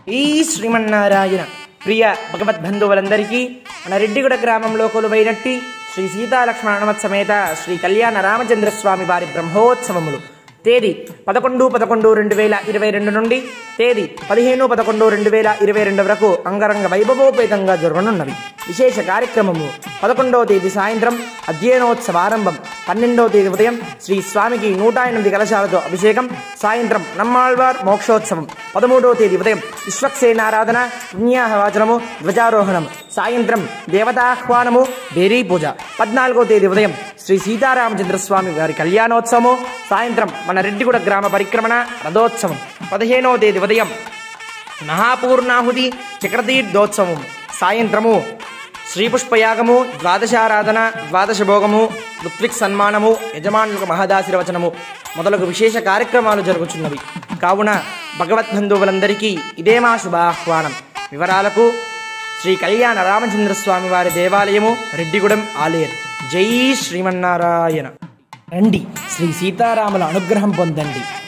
ఈ శ్రీమన్నారాయణ ప్రియ భగవద్బంధువులందరికీ మన రెడ్డిగూడ గ్రామంలో కొలువైనట్టి శ్రీ సీతాలక్ష్మణ హనుమత్ సమేత శ్రీ కళ్యాణ రామచంద్ర స్వామి వారి బ్రహ్మోత్సవములు తేదీ పదకొండు పదకొండు రెండు వేల ఇరవై రెండు నుండి తేదీ పదిహేను పదకొండు రెండు వేల ఇరవై రెండు వరకు అంగరంగ వైభవోపేతంగా జరగనున్నవి విశేష కార్యక్రమము పదకొండవ తేదీ సాయంత్రం అధ్యయనోత్సవ ఆరంభం పన్నెండవ తేదీ ఉదయం శ్రీ స్వామికి నూట ఎనిమిది కలశాలతో అభిషేకం సాయంత్రం నమ్మాళ్వార్ మోక్షోత్సవం పదమూడవ తేదీ ఉదయం విశ్వక్సేనారాధన పుణ్యాహవాచనము ధ్వజారోహణం సాయంత్రం దేవతాహ్వానము బేరీ పూజ పద్నాలుగో తేదీ ఉదయం శ్రీ సీతారామచంద్ర స్వామి వారి కళ్యాణోత్సవము సాయంత్రం మన రెడ్డిగూడ గ్రామ పరిక్రమణ రథోత్సవం పదిహేనవ తేదీ ఉదయం మహాపూర్ణాహుతి చక్రతీర్థోత్సవం సాయంత్రము శ్రీపుష్పయాగము ద్వాదశారాధన ద్వాదశ భోగము ఋత్విక్ సన్మానము యజమానులకు మహదాశీర్వచనము మొదలగు విశేష కార్యక్రమాలు జరుగుతున్నవి కావున భగవద్బంధువులందరికీ ఇదే మా శుభాహ్వానం వివరాలకు శ్రీ కళ్యాణ రామచంద్ర స్వామి వారి దేవాలయము రెడ్డిగూడెం ఆలేరు జై శ్రీమన్నారాయణ రండి శ్రీ సీతారాముల అనుగ్రహం పొందండి